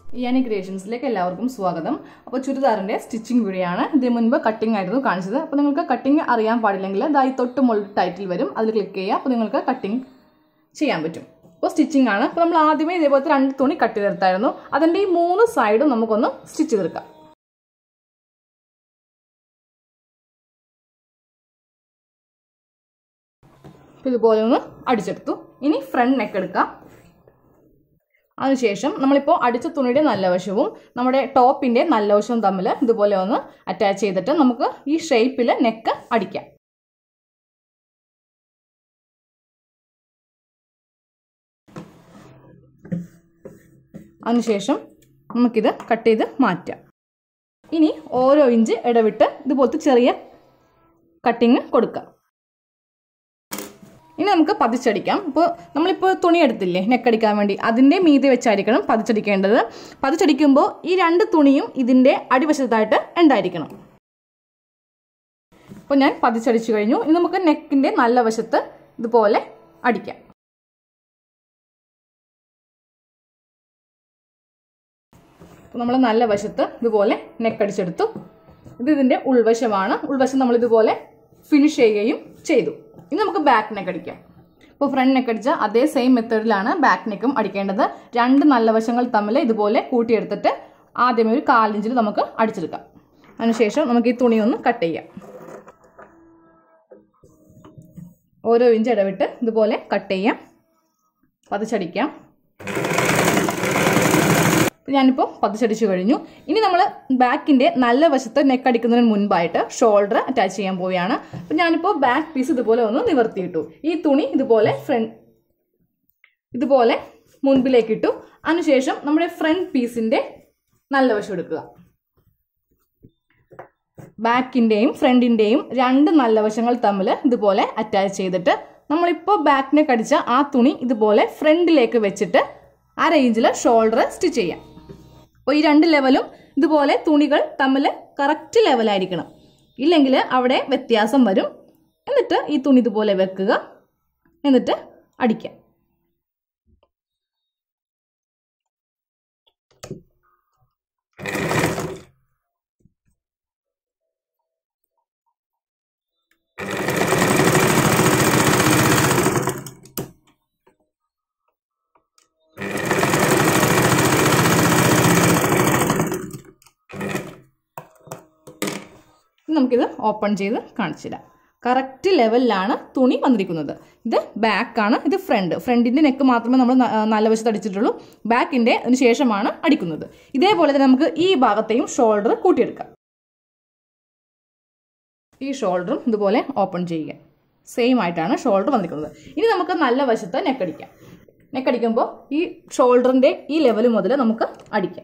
ഇയാനി ക്രിയേഷൻസിലേക്ക് എല്ലാവർക്കും സ്വാഗതം അപ്പോൾ ചുരിദാറിൻ്റെ സ്റ്റിച്ചിങ് വീഡിയോ ആണ് ഇതിന് മുൻപ് കട്ടിംഗ് ആയിരുന്നു കാണിച്ചത് അപ്പോൾ നിങ്ങൾക്ക് കട്ടിംഗ് അറിയാൻ പാടില്ലെങ്കിൽ ദായി തൊട്ട് മുകളിൽ ടൈറ്റിൽ വരും അതിൽ ക്ലിക്ക് ചെയ്യുക അപ്പോൾ നിങ്ങൾക്ക് കട്ടിംഗ് ചെയ്യാൻ പറ്റും അപ്പോൾ സ്റ്റിച്ചിങ് ആണ് അപ്പോൾ നമ്മൾ ആദ്യമേ ഇതേപോലത്തെ രണ്ട് തുണി കട്ട് ചെയ്തെടുത്തായിരുന്നു അതിൻ്റെ ഈ മൂന്ന് സൈഡും നമുക്കൊന്ന് സ്റ്റിച്ച് ചെയ്തെടുക്കാം അപ്പോൾ ഇതുപോലെ ഒന്ന് അടിച്ചെടുത്തു ഇനി ഫ്രണ്ട് നെക്ക് എടുക്കാം അതിനുശേഷം നമ്മളിപ്പോൾ അടിച്ച തുണിയുടെ നല്ല വശവും നമ്മുടെ ടോപ്പിൻ്റെ നല്ല വശവും തമ്മിൽ ഇതുപോലെ ഒന്ന് അറ്റാച്ച് ചെയ്തിട്ട് നമുക്ക് ഈ ഷേപ്പിൽ നെക്ക് അടിക്കാം അതിനുശേഷം നമുക്കിത് കട്ട് ചെയ്ത് മാറ്റാം ഇനി ഓരോ ഇഞ്ച് ഇടവിട്ട് ഇതുപോലത്തെ ചെറിയ കട്ടിങ് കൊടുക്കാം ഇനി നമുക്ക് പതിച്ചടിക്കാം ഇപ്പോൾ നമ്മളിപ്പോൾ തുണി എടുത്തില്ലേ നെക്കടിക്കാൻ വേണ്ടി അതിൻ്റെ മീതെ വെച്ചായിരിക്കണം പതിച്ചടിക്കേണ്ടത് പതിച്ചടിക്കുമ്പോൾ ഈ രണ്ട് തുണിയും ഇതിൻ്റെ അടിവശത്തായിട്ട് ഉണ്ടായിരിക്കണം അപ്പോൾ ഞാൻ പതിച്ചടിച്ചു കഴിഞ്ഞു ഇനി നമുക്ക് നെക്കിൻ്റെ നല്ല വശത്ത് ഇതുപോലെ അടിക്കാം അപ്പോൾ നമ്മൾ നല്ല വശത്ത് ഇതുപോലെ നെക്കടിച്ചെടുത്തു ഇത് ഇതിൻ്റെ ഉൾവശമാണ് ഉൾവശം നമ്മൾ ഇതുപോലെ ഫിനിഷ് ചെയ്യുകയും ചെയ്തു ഇനി നമുക്ക് ബാക്ക് നെക്ക് അടിക്കാം ഇപ്പോൾ ഫ്രണ്ട് നെക്ക് അടിച്ച അതേ സെയിം മെത്തേഡിലാണ് ബാക്ക് നെക്കും അടിക്കേണ്ടത് രണ്ട് നല്ല വശങ്ങൾ തമ്മിൽ ഇതുപോലെ കൂട്ടിയെടുത്തിട്ട് ആദ്യമേ ഒരു കാലിഞ്ചിൽ നമുക്ക് അടിച്ചെടുക്കാം അതിനുശേഷം നമുക്ക് ഈ തുണി ഒന്ന് കട്ട് ചെയ്യാം ഓരോ ഇഞ്ച് ഇടവിട്ട് ഇതുപോലെ കട്ട് ചെയ്യാം പതിച്ചടിക്കാം ഞാനിപ്പോൾ പതിച്ചടിച്ചു കഴിഞ്ഞു ഇനി നമ്മൾ ബാക്കിൻ്റെ നല്ല വശത്ത് നെക്ക് അടിക്കുന്നതിന് മുൻപായിട്ട് ഷോൾഡർ അറ്റാച്ച് ചെയ്യാൻ പോവുകയാണ് അപ്പം ഞാനിപ്പോൾ ബാക്ക് പീസ് ഇതുപോലെ ഒന്ന് നിവർത്തിയിട്ടു ഈ തുണി ഇതുപോലെ ഫ്രണ്ട് ഇതുപോലെ മുൻപിലേക്ക് ഇട്ടു അതിനുശേഷം നമ്മുടെ ഫ്രണ്ട് പീസിൻ്റെ നല്ല വശം എടുക്കുക ബാക്കിൻ്റെയും ഫ്രണ്ടിൻ്റെയും രണ്ട് നല്ല വശങ്ങൾ തമ്മിൽ ഇതുപോലെ അറ്റാച്ച് ചെയ്തിട്ട് നമ്മളിപ്പോൾ ബാക്ക് നെക്ക് അടിച്ച ആ തുണി ഇതുപോലെ ഫ്രണ്ടിലേക്ക് വെച്ചിട്ട് ആ റേഞ്ചിൽ ഷോൾഡർ സ്റ്റിച്ച് ചെയ്യാം അപ്പോൾ ഈ രണ്ട് ലെവലും ഇതുപോലെ തുണികൾ തമ്മിൽ കറക്റ്റ് ലെവലായിരിക്കണം ഇല്ലെങ്കിൽ അവിടെ വ്യത്യാസം വരും എന്നിട്ട് ഈ തുണി ഇതുപോലെ വെക്കുക എന്നിട്ട് അടിക്കാം നമുക്കിത് ഓപ്പൺ ചെയ്ത് കാണിച്ചിടാം കറക്റ്റ് ലെവലിലാണ് തുണി വന്നിരിക്കുന്നത് ഇത് ബാക്കാണ് ഇത് ഫ്രണ്ട് ഫ്രണ്ടിൻ്റെ നെക്ക് മാത്രമേ നമ്മൾ നല്ല വശത്ത് അടിച്ചിട്ടുള്ളൂ ബാക്കിൻ്റെ അതിന് ശേഷമാണ് അടിക്കുന്നത് ഇതേപോലെ തന്നെ നമുക്ക് ഈ ഭാഗത്തെയും ഷോൾഡർ കൂട്ടിയെടുക്കാം ഈ ഷോൾഡറും ഇതുപോലെ ഓപ്പൺ ചെയ്യുക സെയിം ആയിട്ടാണ് ഷോൾഡർ വന്നിരിക്കുന്നത് ഇനി നമുക്ക് നല്ല വശത്ത് നെക്കടിക്കാം നെക്കടിക്കുമ്പോൾ ഈ ഷോൾഡറിൻ്റെ ഈ ലെവൽ മുതൽ നമുക്ക് അടിക്കാം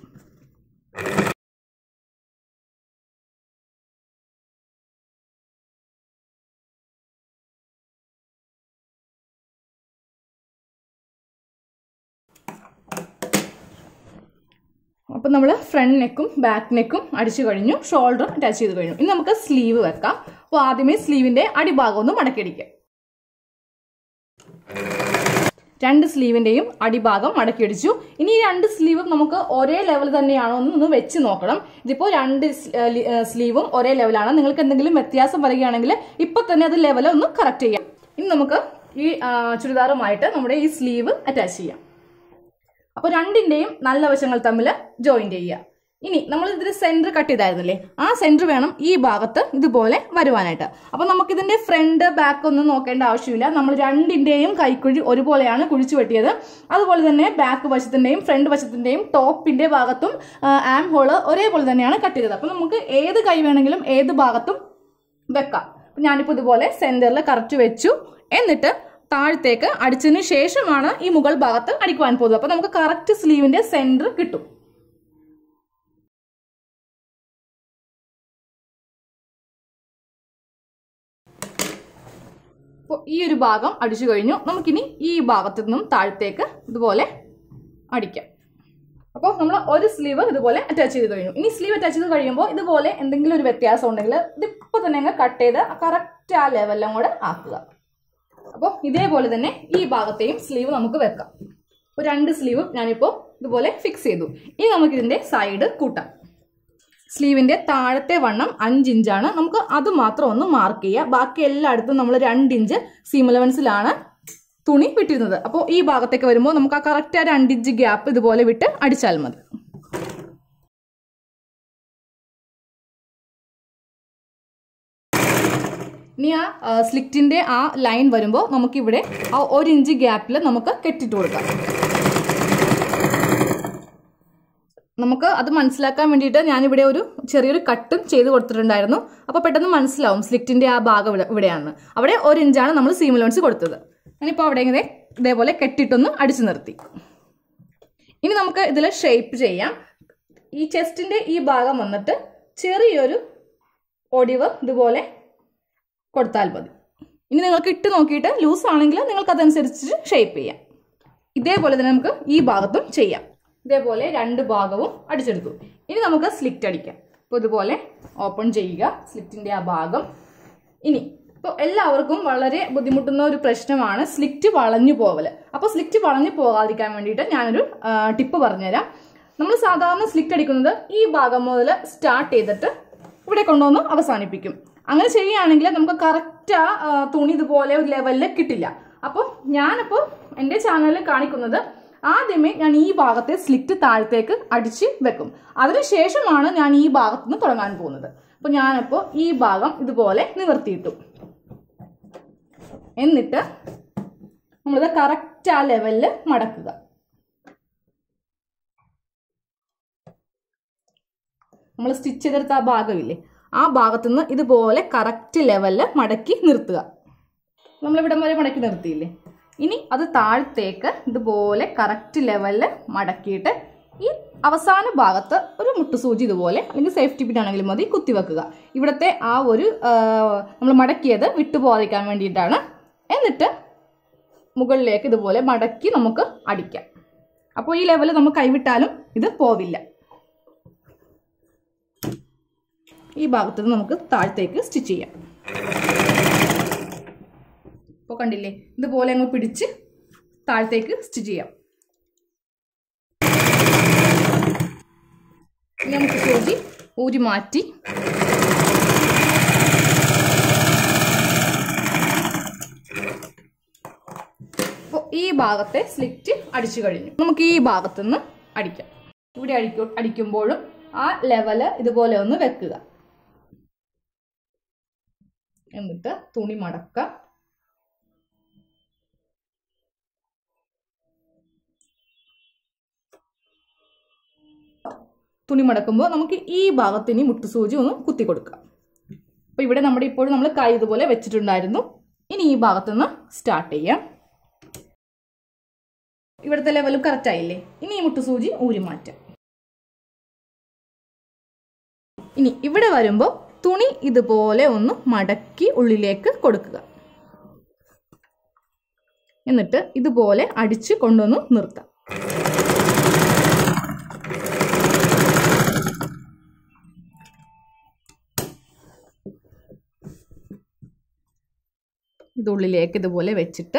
അപ്പം നമ്മൾ ഫ്രണ്ട് നെക്കും ബാക്ക് നെക്കും അടിച്ചു കഴിഞ്ഞു ഷോൾഡർ അറ്റാച്ച് ചെയ്ത് കഴിഞ്ഞു ഇനി നമുക്ക് സ്ലീവ് വെക്കാം അപ്പോൾ ആദ്യമേ സ്ലീവിൻ്റെ അടിഭാഗം ഒന്ന് മടക്കിയടിക്കാം രണ്ട് സ്ലീവിൻ്റെയും അടിഭാഗം മടക്കിയടിച്ചു ഇനി ഈ രണ്ട് സ്ലീവും നമുക്ക് ഒരേ ലെവൽ തന്നെയാണോ എന്ന് ഒന്ന് വെച്ച് നോക്കണം ഇതിപ്പോൾ രണ്ട് സ്ലീവും ഒരേ ലെവലാണ് നിങ്ങൾക്ക് എന്തെങ്കിലും വ്യത്യാസം വരികയാണെങ്കിൽ ഇപ്പോൾ തന്നെ അത് ലെവൽ ഒന്ന് കറക്റ്റ് ചെയ്യാം ഇനി നമുക്ക് ഈ ചുരിദാറുമായിട്ട് നമ്മുടെ ഈ സ്ലീവ് അറ്റാച്ച് ചെയ്യാം അപ്പോൾ രണ്ടിൻ്റെയും നല്ല വശങ്ങൾ തമ്മിൽ ജോയിന്റ് ചെയ്യുക ഇനി നമ്മൾ ഇതിന് സെന്റർ കട്ട് ചെയ്തായിരുന്നില്ലേ ആ സെന്റർ വേണം ഈ ഭാഗത്ത് ഇതുപോലെ വരുവാനായിട്ട് അപ്പോൾ നമുക്കിതിന്റെ ഫ്രണ്ട് ബാക്ക് ഒന്നും നോക്കേണ്ട ആവശ്യമില്ല നമ്മൾ രണ്ടിന്റെയും കൈക്കുഴി ഒരുപോലെയാണ് കുഴിച്ചു വെട്ടിയത് അതുപോലെ തന്നെ ബാക്ക് വശത്തിന്റെയും ഫ്രണ്ട് വശത്തിന്റെയും ടോപ്പിന്റെ ഭാഗത്തും ആം ഹോള് ഒരേപോലെ തന്നെയാണ് കട്ട് ചെയ്തത് അപ്പോൾ നമുക്ക് ഏത് കൈ വേണമെങ്കിലും ഏത് ഭാഗത്തും വെക്കാം ഞാനിപ്പോൾ ഇതുപോലെ സെന്ററിൽ കറക്റ്റ് വെച്ചു എന്നിട്ട് താഴത്തേക്ക് അടിച്ചതിന് ശേഷമാണ് ഈ മുകൾ ഭാഗത്ത് അടിക്കുവാൻ പോകുന്നത് അപ്പോൾ നമുക്ക് കറക്റ്റ് സ്ലീവിന്റെ സെന്റർ കിട്ടും അപ്പോൾ ഈ ഒരു ഭാഗം അടിച്ചു കഴിഞ്ഞു നമുക്കിനി ഈ ഭാഗത്തു നിന്നും താഴത്തേക്ക് ഇതുപോലെ അടിക്കാം അപ്പോൾ നമ്മൾ ഒരു സ്ലീവ് ഇതുപോലെ അറ്റാച്ച് ചെയ്ത് കഴിഞ്ഞു ഇനി സ്ലീവ് അറ്റാച്ച് ചെയ്ത് കഴിയുമ്പോൾ ഇതുപോലെ എന്തെങ്കിലും ഒരു വ്യത്യാസം ഉണ്ടെങ്കിൽ ഇതിപ്പോൾ തന്നെ അങ്ങ് കട്ട് ചെയ്ത് കറക്റ്റ് ആ ലെവലും കൂടെ ആക്കുക അപ്പോൾ ഇതേപോലെ തന്നെ ഈ ഭാഗത്തെയും സ്ലീവ് നമുക്ക് വെക്കാം അപ്പോൾ രണ്ട് സ്ലീവ് ഞാനിപ്പോൾ ഇതുപോലെ ഫിക്സ് ചെയ്തു ഇനി നമുക്കിതിന്റെ സൈഡ് കൂട്ടാം സ്ലീവിന്റെ താഴത്തെ വണ്ണം അഞ്ച് ഇഞ്ചാണ് നമുക്ക് അത് മാത്രം ഒന്ന് മാർക്ക് ചെയ്യുക ബാക്കി എല്ലായിടത്തും നമ്മൾ രണ്ട് ഇഞ്ച് സീം അലവൻസിലാണ് തുണി വിട്ടിരുന്നത് അപ്പോൾ ഈ ഭാഗത്തേക്ക് വരുമ്പോൾ നമുക്ക് ആ കറക്റ്റ് ആ രണ്ട് ഇഞ്ച് ഗ്യാപ്പ് ഇതുപോലെ വിട്ട് അടിച്ചാൽ മതി ഇനി ആ സ്ലിറ്റിന്റെ ആ ലൈൻ വരുമ്പോൾ നമുക്കിവിടെ ആ ഒരു ഇഞ്ച് ഗ്യാപ്പിൽ നമുക്ക് കെട്ടിട്ട് കൊടുക്കാം നമുക്ക് അത് മനസ്സിലാക്കാൻ വേണ്ടിയിട്ട് ഞാനിവിടെ ഒരു ചെറിയൊരു കട്ടും ചെയ്ത് കൊടുത്തിട്ടുണ്ടായിരുന്നു അപ്പോൾ പെട്ടെന്ന് മനസ്സിലാവും സ്ലിറ്റിന്റെ ആ ഭാഗം ഇവിടെ ഇവിടെയാണ് അവിടെ ഒരു ഇഞ്ചാണ് നമ്മൾ സീം ലോൺസ് കൊടുത്തത് ഞാനിപ്പോൾ അവിടെ ഇങ്ങനെ ഇതേപോലെ കെട്ടിട്ടൊന്ന് അടിച്ചു നിർത്തി ഇനി നമുക്ക് ഇതിൽ ഷേപ്പ് ചെയ്യാം ഈ ചെസ്റ്റിന്റെ ഈ ഭാഗം വന്നിട്ട് ചെറിയൊരു ഒടിവ് ഇതുപോലെ കൊടുത്താൽ മതി ഇനി നിങ്ങൾക്ക് ഇട്ട് നോക്കിയിട്ട് ലൂസ് ആണെങ്കിൽ നിങ്ങൾക്ക് അതനുസരിച്ച് ഷേപ്പ് ചെയ്യാം ഇതേപോലെ തന്നെ നമുക്ക് ഈ ഭാഗത്തും ചെയ്യാം ഇതേപോലെ രണ്ട് ഭാഗവും അടിച്ചെടുത്തു ഇനി നമുക്ക് സ്ലിറ്റ് അടിക്കാം അപ്പോൾ ഇതുപോലെ ഓപ്പൺ ചെയ്യുക സ്ലിറ്റിന്റെ ആ ഭാഗം ഇനി ഇപ്പോൾ എല്ലാവർക്കും വളരെ ബുദ്ധിമുട്ടുന്ന ഒരു പ്രശ്നമാണ് സ്ലിറ്റ് വളഞ്ഞു പോവല് അപ്പോൾ സ്ലിറ്റ് വളഞ്ഞു പോകാതിരിക്കാൻ വേണ്ടിയിട്ട് ഞാനൊരു ടിപ്പ് പറഞ്ഞുതരാം നമ്മൾ സാധാരണ സ്ലിറ്റ് അടിക്കുന്നത് ഈ ഭാഗം മുതൽ സ്റ്റാർട്ട് ചെയ്തിട്ട് ഇവിടെ കൊണ്ടുവന്ന് അവസാനിപ്പിക്കും അങ്ങനെ ചെയ്യുകയാണെങ്കിൽ നമുക്ക് കറക്റ്റ് ആ തുണി ഇതുപോലെ ഒരു ലെവലിൽ കിട്ടില്ല അപ്പോൾ ഞാനിപ്പോൾ എൻ്റെ ചാനലിൽ കാണിക്കുന്നത് ആദ്യമേ ഞാൻ ഈ ഭാഗത്തെ സ്ലിറ്റ് താഴത്തേക്ക് അടിച്ച് വെക്കും അതിനുശേഷമാണ് ഞാൻ ഈ ഭാഗത്ത് നിന്ന് തുടങ്ങാൻ പോകുന്നത് അപ്പോൾ ഞാനിപ്പോൾ ഈ ഭാഗം ഇതുപോലെ നിവർത്തിയിട്ടു എന്നിട്ട് നമ്മളിത് കറക്റ്റ് ആ ലെവലിൽ മടക്കുക നമ്മൾ സ്റ്റിച്ച് ചെയ്തെടുത്ത ആ ഭാഗമില്ലേ ആ ഭാഗത്തുനിന്ന് ഇതുപോലെ കറക്റ്റ് ലെവലിൽ മടക്കി നിർത്തുക നമ്മളിവിടം വരെ മടക്കി നിർത്തിയില്ലേ ഇനി അത് താഴത്തേക്ക് ഇതുപോലെ കറക്റ്റ് ലെവലിൽ മടക്കിയിട്ട് ഈ അവസാന ഭാഗത്ത് ഒരു മുട്ടുസൂചി ഇതുപോലെ അല്ലെങ്കിൽ സേഫ്റ്റി പിൻ ആണെങ്കിലും മതി കുത്തിവെക്കുക ഇവിടുത്തെ ആ ഒരു നമ്മൾ മടക്കിയത് വിട്ടുപോകാതിരിക്കാൻ വേണ്ടിയിട്ടാണ് എന്നിട്ട് മുകളിലേക്ക് ഇതുപോലെ മടക്കി നമുക്ക് അടിക്കാം അപ്പോൾ ഈ ലെവൽ നമുക്ക് കൈവിട്ടാലും ഇത് പോവില്ല ഈ ഭാഗത്ത് നിന്ന് നമുക്ക് താഴത്തേക്ക് സ്റ്റിച്ച് ചെയ്യാം ഇപ്പോൾ കണ്ടില്ലേ ഇതുപോലെ അങ്ങ് പിടിച്ച് താഴത്തേക്ക് സ്റ്റിച്ച് ചെയ്യാം ഇനി നമുക്ക് സൂചി ഊരി മാറ്റി അപ്പോൾ ഈ ഭാഗത്തെ സ്ലിറ്റ് അടിച്ചു കഴിഞ്ഞു നമുക്ക് ഈ ഭാഗത്തുനിന്ന് അടിക്കാം ഇവിടെ അടിക്കു അടിക്കുമ്പോഴും ആ ലെവല് ഇതുപോലെ ഒന്ന് വെക്കുക എന്നിട്ട് തുണി മടക്കുക തുണി മടക്കുമ്പോൾ നമുക്ക് ഈ ഭാഗത്തിന് മുട്ടുസൂചി ഒന്ന് കുത്തി കൊടുക്കാം അപ്പോൾ ഇവിടെ നമ്മുടെ ഇപ്പോഴും നമ്മൾ കൈ ഇതുപോലെ വെച്ചിട്ടുണ്ടായിരുന്നു ഇനി ഈ ഭാഗത്തുനിന്ന് സ്റ്റാർട്ട് ചെയ്യാം ഇവിടുത്തെ ലെവലും കറക്റ്റ് ആയില്ലേ ഇനി ഈ മുട്ടുസൂചി ഊരി മാറ്റാം ഇനി ഇവിടെ വരുമ്പോൾ തുണി ഇതുപോലെ ഒന്ന് മടക്കി ഉള്ളിലേക്ക് കൊടുക്കുക എന്നിട്ട് ഇതുപോലെ അടിച്ച് കൊണ്ടുവന്ന് നിർത്താം ഇതുള്ളിലേക്ക് ഇതുപോലെ വെച്ചിട്ട്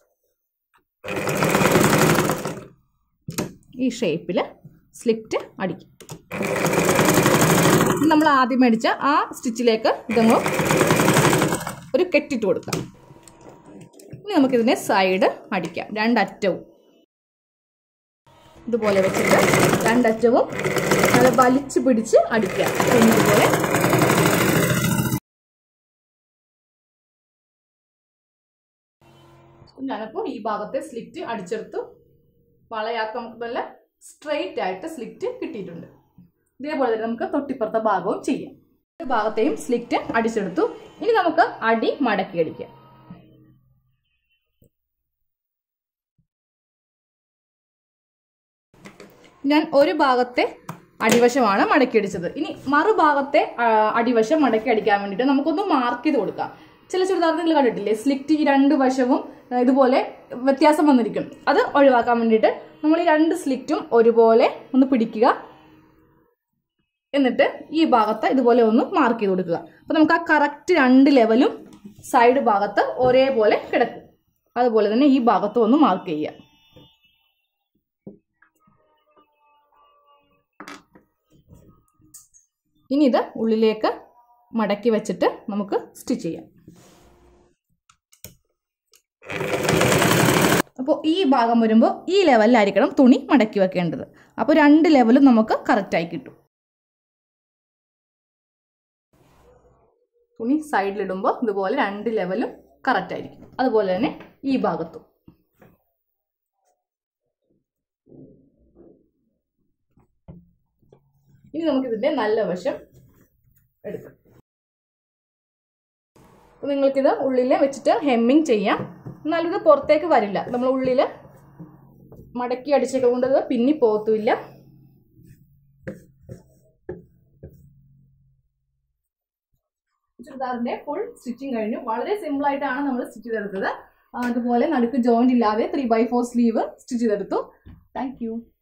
ഈ ഷേപ്പിൽ സ്ലിറ്റ് അടിക്കും നമ്മൾ ആദ്യം മേടിച്ച ആ സ്റ്റിച്ചിലേക്ക് ഇതങ്ങ് ഒരു കെട്ടിട്ട് കൊടുക്കാം ഇനി നമുക്കിതിനെ സൈഡ് അടിക്കാം രണ്ടറ്റവും ഇതുപോലെ വെച്ചിട്ട് രണ്ടറ്റവും നല്ല വലിച്ചു പിടിച്ച് അടിക്കാം ഇതുപോലെ ഞാനിപ്പോൾ ഈ ഭാഗത്തെ സ്ലിറ്റ് അടിച്ചെടുത്തു വളയാത്ത നമുക്ക് നല്ല സ്ട്രെയിറ്റ് ആയിട്ട് സ്ലിറ്റ് കിട്ടിയിട്ടുണ്ട് ഇതേപോലെ തന്നെ നമുക്ക് തൊട്ടിപ്പുറത്തെ ഭാഗവും ചെയ്യാം ഒരു ഭാഗത്തെയും സ്ലിറ്റ് അടിച്ചെടുത്തു ഇനി നമുക്ക് അടി മടക്കി അടിക്കാം ഞാൻ ഒരു ഭാഗത്തെ അടിവശമാണ് മടക്കി അടിച്ചത് ഇനി മറുഭാഗത്തെ ആ, അടിവശം മടക്കി അടിക്കാൻ വേണ്ടിയിട്ട് നമുക്കൊന്ന് മാർക്ക് ചെയ്ത് കൊടുക്കാം ചില ചുരിദാർ നിങ്ങൾ കണ്ടിട്ടില്ലേ സ്ലിറ്റ് ഈ രണ്ട് വശവും ആ, ഇതുപോലെ വ്യത്യാസം വന്നിരിക്കും അത് ഒഴിവാക്കാൻ വേണ്ടിയിട്ട് നമ്മൾ ഈ രണ്ട് സ്ലിറ്റും ഒരുപോലെ ഒന്ന് പിടിക്കുക എന്നിട്ട് ഈ ഭാഗത്ത് ഇതുപോലെ ഒന്ന് മാർക്ക് ചെയ്ത് കൊടുക്കുക അപ്പോൾ നമുക്ക് ആ കറക്റ്റ് രണ്ട് ലെവലും സൈഡ് ഭാഗത്ത് ഒരേപോലെ കിടക്കും അതുപോലെ തന്നെ ഈ ഭാഗത്തും ഒന്ന് മാർക്ക് ചെയ്യുക ഇനി ഇത് ഉള്ളിലേക്ക് മടക്കി വെച്ചിട്ട് നമുക്ക് സ്റ്റിച്ച് ചെയ്യാം അപ്പോൾ ഈ ഭാഗം വരുമ്പോൾ ഈ ലെവലിലായിരിക്കണം തുണി മടക്കി വെക്കേണ്ടത് അപ്പോൾ രണ്ട് ലെവലും നമുക്ക് കറക്റ്റായി കിട്ടും തുണി സൈഡിലിടുമ്പോൾ ഇതുപോലെ രണ്ട് ലെവലും കറക്റ്റ് ആയിരിക്കും അതുപോലെ തന്നെ ഈ ഭാഗത്തും ഇനി നമുക്കിതിൻ്റെ നല്ല വശം എടുക്കാം അപ്പോൾ നിങ്ങൾക്കിത് ഉള്ളിൽ വെച്ചിട്ട് ഹെമ്മിങ് ചെയ്യാം എന്നാലും ഇത് പുറത്തേക്ക് വരില്ല നമ്മൾ ഉള്ളിൽ മടക്കി അടിച്ചൊക്കെ കൊണ്ട് ഇത് പിന്നി പോകത്തുമില്ല ചുരിദാറിന്റെ ഫുൾ സ്റ്റിച്ചിങ് കഴിഞ്ഞു വളരെ സിമ്പിൾ ആയിട്ടാണ് നമ്മൾ സ്റ്റിച്ച് ചെയ്തെടുത്തത് ആ, അതുപോലെ നടുക്ക് ജോയിന്റ് ഇല്ലാതെ three by four sleeve stitch ചെയ്തെടുത്തു താങ്ക്